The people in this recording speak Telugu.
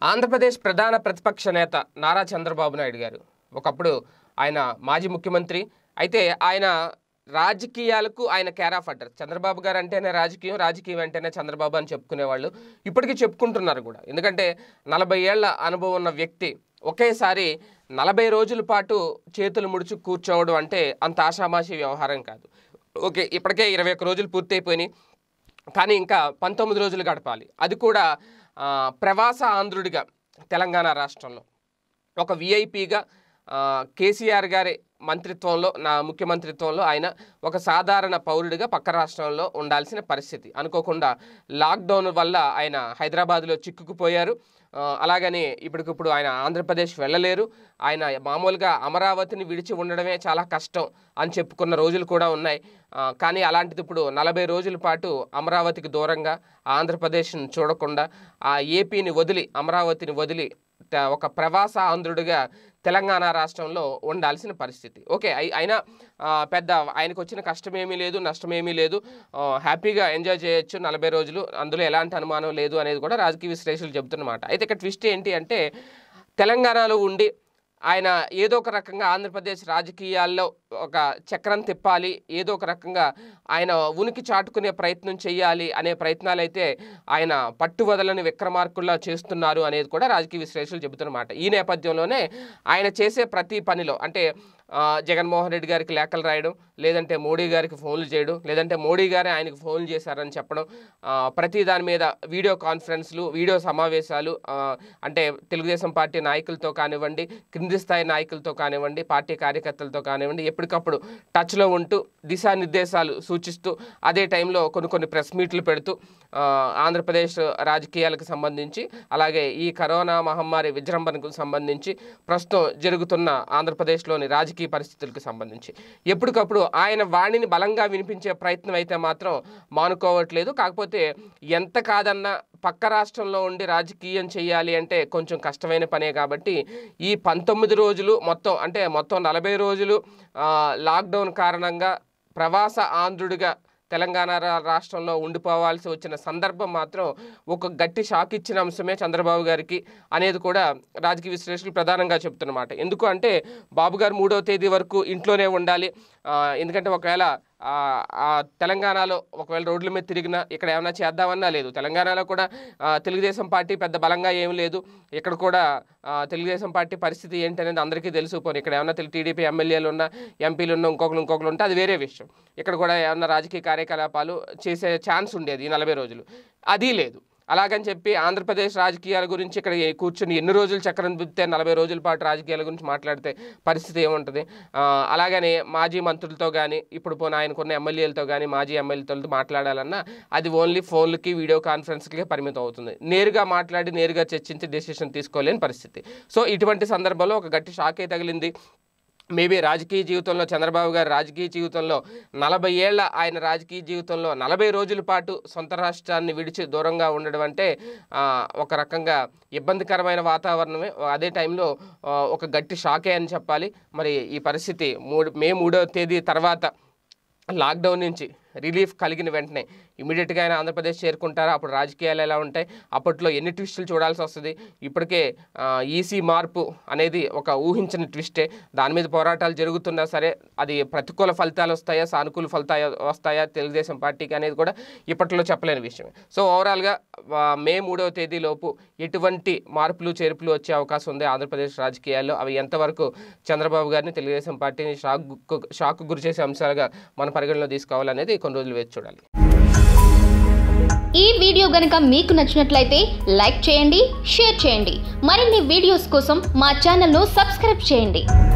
ఆంధ్రప్రదేశ్ ప్రధాన ప్రతిపక్ష నేత నారా చంద్రబాబు నాయుడు గారు ఒకప్పుడు ఆయన మాజీ ముఖ్యమంత్రి అయితే ఆయన రాజకీయాలకు ఆయన కేర్ ఆఫ్ అడ్డర్ చంద్రబాబు గారు అంటేనే రాజకీయం రాజకీయం అంటేనే చంద్రబాబు అని చెప్పుకునేవాళ్ళు ఇప్పటికీ చెప్పుకుంటున్నారు కూడా ఎందుకంటే నలభై ఏళ్ల అనుభవం ఉన్న వ్యక్తి ఒకేసారి నలభై రోజుల పాటు చేతులు ముడుచు కూర్చోవడం అంటే అంత ఆషామాషి వ్యవహారం కాదు ఓకే ఇప్పటికే ఇరవై ఒక్క రోజులు పూర్తయిపోయినాయి కానీ ఇంకా పంతొమ్మిది రోజులు గడపాలి అది కూడా ఆ, ప్రవాస ఆంధ్రుడిగా తెలంగాణ రాష్ట్రంలో ఒక విఐపిగా కేసీఆర్ గారి మంత్రిత్వంలో నా ముఖ్యమంత్రిత్వంలో ఆయన ఒక సాధారణ పౌరుడిగా పక్క రాష్ట్రంలో ఉండాల్సిన పరిస్థితి అనుకోకుండా లాక్డౌన్ వల్ల ఆయన హైదరాబాద్లో చిక్కుకుపోయారు ఆ, అలాగని ఇప్పటికిప్పుడు ఆయన ఆంధ్రప్రదేశ్ వెళ్ళలేరు ఆయన మామూలుగా అమరావతిని విడిచి ఉండడమే చాలా కష్టం అని చెప్పుకున్న రోజులు కూడా ఉన్నాయి ఆ, కానీ అలాంటిది ఇప్పుడు నలభై రోజుల పాటు అమరావతికి దూరంగా ఆంధ్రప్రదేశ్ని చూడకుండా ఆ ఏపీని వదిలి అమరావతిని వదిలి త- ఒక ప్రవాస ఆంధ్రుడిగా తెలంగాణ రాష్ట్రంలో ఉండాల్సిన పరిస్థితి ఓకే అయి- అయినా ఆ, పెద్ద ఆయనకు వచ్చిన కష్టమేమీ లేదు నష్టమేమీ లేదు ఆ, హ్యాపీగా ఎంజాయ్ చేయొచ్చు నలభై రోజులు అందులో ఎలాంటి అనుమానం లేదు అనేది కూడా రాజకీయ విశ్లేషకులు చెబుతున్నమాట అయితే ఇక్కడ ట్విస్ట్ ఏంటి అంటే తెలంగాణలో ఉండి ఆయన ఏదో ఒక రకంగా ఆంధ్రప్రదేశ్ రాజకీయాల్లో ఒక చక్రం తిప్పాలి ఏదో ఒక రకంగా ఆయన ఉనికి చాటుకునే ప్రయత్నం చేయాలి అనే ప్రయత్నాలు అయితే ఆయన పట్టువదలని విక్రమార్కుల్లా చేస్తున్నారు అనేది కూడా రాజకీయ విశ్లేషకులు చెబుతున్నమాట ఈ నేపథ్యంలోనే ఆయన చేసే ప్రతి పనిలో అంటే ఆ, జగన్మోహన్ రెడ్డి గారికి లేఖలు రాయడం లేదంటే మోడీ గారికి ఫోన్లు చేయడం లేదంటే మోడీ గారే ఆయనకు ఫోన్లు చేశారని చెప్పడం ఆ, ప్రతి దాని మీద వీడియో కాన్ఫరెన్స్లు వీడియో సమావేశాలు ఆ, అంటే తెలుగుదేశం పార్టీ నాయకులతో కానివ్వండి క్రింది స్థాయి నాయకులతో కానివ్వండి పార్టీ కార్యకర్తలతో కానివ్వండి ఎప్పటికప్పుడు టచ్లో ఉంటూ దిశానిర్దేశాలు సూచిస్తూ అదే టైంలో కొన్ని కొన్ని ప్రెస్ మీట్లు పెడుతూ ఆ, ఆంధ్రప్రదేశ్ రాజకీయాలకు సంబంధించి అలాగే ఈ కరోనా మహమ్మారి విజృంభణకు సంబంధించి ప్రస్తుతం జరుగుతున్న ఆంధ్రప్రదేశ్లోని రాజకీయ పరిస్థితులకు సంబంధించి ఎప్పటికప్పుడు ఆయన వాణిని బలంగా వినిపించే ప్రయత్నం అయితే మాత్రం మానుకోవట్లేదు కాకపోతే ఎంత కాదన్నా పక్క రాష్ట్రంలో ఉండి రాజకీయం చేయాలి అంటే కొంచెం కష్టమైన పనే కాబట్టి ఈ పంతొమ్మిది రోజులు మొత్తం అంటే మొత్తం నలభై రోజులు ఆ, లాక్డౌన్ కారణంగా ప్రవాస ఆంధ్రుడిగా తెలంగాణ రా- రాష్ట్రంలో ఉండిపోవాల్సి వచ్చిన సందర్భం మాత్రం ఒక గట్టి షాక్ ఇచ్చిన అంశమే చంద్రబాబు గారికి అనేది కూడా రాజకీయ విశ్లేషకులు ప్రధానంగా చెప్తున్నమాట ఎందుకు అంటే బాబు గారు మూడవ తేదీ వరకు ఇంట్లోనే ఉండాలి ఆ, ఎందుకంటే ఒకవేళ ఆ, ఆ తెలంగాణలో ఒకవేళ రోడ్ల మీద తిరిగినా ఇక్కడ ఏమైనా చేద్దామన్నా లేదు తెలంగాణలో కూడా ఆ, తెలుగుదేశం పార్టీ పెద్ద బలంగా ఏం లేదు ఇక్కడ కూడా ఆ, తెలుగుదేశం పార్టీ పరిస్థితి ఏంటనేది అందరికీ తెలుసు పోనీ ఇక్కడ ఏమైనా తెలు- టీడీపీ ఎమ్మెల్యేలు ఉన్నా ఎంపీలు ఉన్నా ఇంకొకరు ఇంకొకరు ఉంటే అది వేరే విషయం ఇక్కడ కూడా ఏమన్నా రాజకీయ కార్యకలాపాలు చేసే ఛాన్స్ ఉండేది ఈ నలభై రోజులు అది లేదు అలాగని చెప్పి ఆంధ్రప్రదేశ్ రాజకీయాల గురించి ఇక్కడ ఏ- కూర్చుని ఎన్ని రోజులు చక్రం తిప్పితే నలభై రోజుల పాటు రాజకీయాల గురించి మాట్లాడితే పరిస్థితి ఏముంటుంది ఆ, అలాగనే మాజీ మంత్రులతో కానీ ఇప్పుడు పోనీ ఆయనకున్న ఎమ్మెల్యేలతో కానీ మాజీ ఎమ్మెల్యేలతో మాట్లాడాలన్నా అది ఓన్లీ ఫోన్లకి వీడియో కాన్ఫరెన్స్లకే పరిమితం అవుతుంది నేరుగా మాట్లాడి నేరుగా చర్చించి డెసిషన్ తీసుకోలేని పరిస్థితి సో ఇటువంటి సందర్భంలో ఒక గట్టి షాకే తగిలింది మేబీ రాజకీయ జీవితంలో చంద్రబాబు గారి రాజకీయ జీవితంలో నలభై ఏళ్ల ఆయన రాజకీయ జీవితంలో నలభై రోజుల పాటు సొంత రాష్ట్రాన్ని విడిచి దూరంగా ఉండడం అంటే ఆ, ఒక రకంగా ఇబ్బందికరమైన వాతావరణమే అదే టైంలో ఆ, ఒక గట్టి షాకే అని చెప్పాలి మరి ఈ పరిస్థితి మూడు మే మూడవ తేదీ తర్వాత లాక్డౌన్ నుంచి రిలీఫ్ కలిగిన వెంటనే ఇమీడియట్గా ఆయన ఆంధ్రప్రదేశ్ చేరుకుంటారా అప్పుడు రాజకీయాలు ఎలా ఉంటాయి అప్పట్లో ఎన్ని ట్విస్టులు చూడాల్సి వస్తుంది ఇప్పటికే ఈసీ మార్పు అనేది ఒక ఊహించని ట్విస్టే దాని మీద పోరాటాలు జరుగుతున్నా సరే అది ప్రతికూల ఫలితాలు వస్తాయా సానుకూల ఫలితాలు వస్తాయా తెలుగుదేశం పార్టీకి అనేది కూడా ఇప్పట్లో చెప్పలేని విషయం సో ఓవరాల్గా ఆ, మే మూడవ తేదీలోపు ఎటువంటి మార్పులు చేర్పులు వచ్చే అవకాశం ఉంది ఆంధ్రప్రదేశ్ రాజకీయాల్లో అవి ఎంతవరకు చంద్రబాబు గారిని తెలుగుదేశం పార్టీని షాక్ గు- షాక్ గురి చేసే అంశాలుగా మన పరిగణలో తీసుకోవాలనేది కొన్ని రోజులు వేచి చూడాలి ఈ వీడియో గనుక మీకు నచ్చినట్లయితే లైక్ చేయండి షేర్ చేయండి మరిన్ని వీడియోస్ కోసం మా ఛానల్ను సబ్స్క్రైబ్ చేయండి